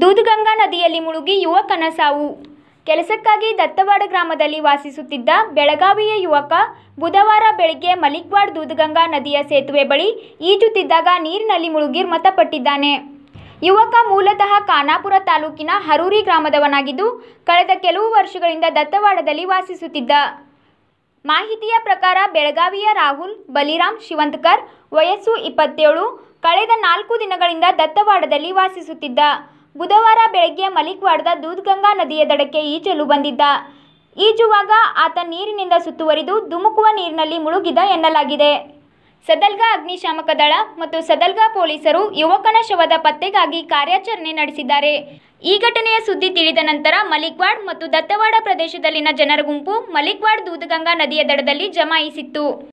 ದೂದಗಂಗಾ ನದಿಯಲ್ಲಿ ಮುಳುಗಿ ಯುವಕನ ಸಾವು ಕೆಲಸಕ್ಕಾಗಿ ದತ್ತವಾಡ ಗ್ರಾಮದಲ್ಲಿ ವಾಸಿಸುತ್ತಿದ್ದ ಬೆಳಗಾವಿಯ ಯುವಕ ಬುಧವಾರ ಬೆಳಿಗ್ಗೆ ಮಲಿಕ್ವಾಡ್ ದೂದಗಂಗಾ ನದಿಯ ಸೇತುವೆ ಬಳಿ ಈಜುತ್ತಿದ್ದಾಗ ನೀರಿನಲ್ಲಿ ಮುಳುಗಿ ಮೃತಪಟ್ಟಿದ್ದಾನೆ ಯುವಕ ಮೂಲತಃ ಖಾನಾಪುರ ತಾಲೂಕಿನ ಹರೂರಿ ಗ್ರಾಮದವನಾಗಿದ್ದು ಕಳೆದ ಕೆಲವು ವರ್ಷಗಳಿಂದ ದತ್ತವಾಡದಲ್ಲಿ ವಾಸಿಸುತ್ತಿದ್ದ ಮಾಹಿತಿಯ ಪ್ರಕಾರ ಬೆಳಗಾವಿಯ ರಾಹುಲ್ ಬಲಿರಾಮ್ ಶಿವಂತ್ಕರ್ ವಯಸ್ಸು ಇಪ್ಪತ್ತೇಳು ಕಳೆದ ನಾಲ್ಕು ದಿನಗಳಿಂದ ದತ್ತವಾಡದಲ್ಲಿ ವಾಸಿಸುತ್ತಿದ್ದ ಬುಧವಾರ ಬೆಳಗ್ಗೆ ಮಲಿಕ್ವಾಡದ ದೂದ್ಗಂಗಾ ನದಿಯ ದಡಕ್ಕೆ ಈಜಲು ಬಂದಿದ್ದ ಈಜುವಾಗ ಆತ ನೀರಿನಿಂದ ಸುತ್ತುವರಿದು ಧುಮುಕುವ ನೀರಿನಲ್ಲಿ ಮುಳುಗಿದ ಎನ್ನಲಾಗಿದೆ ಸದಲ್ಗಾ ಅಗ್ನಿಶಾಮಕ ದಳ ಮತ್ತು ಸದಲ್ಗಾ ಪೊಲೀಸರು ಯುವಕನ ಶವದ ಪತ್ತೆಗಾಗಿ ಕಾರ್ಯಾಚರಣೆ ನಡೆಸಿದ್ದಾರೆ ಈ ಘಟನೆಯ ಸುದ್ದಿ ತಿಳಿದ ನಂತರ ಮಲಿಕ್ವಾಡ್ ಮತ್ತು ದತ್ತವಾಡ ಪ್ರದೇಶದಲ್ಲಿನ ಜನರ ಗುಂಪು ಮಲಿಕ್ವಾಡ್ ದೂದಗಂಗಾ ನದಿಯ ದಡದಲ್ಲಿ ಜಮಾಯಿಸಿತ್ತು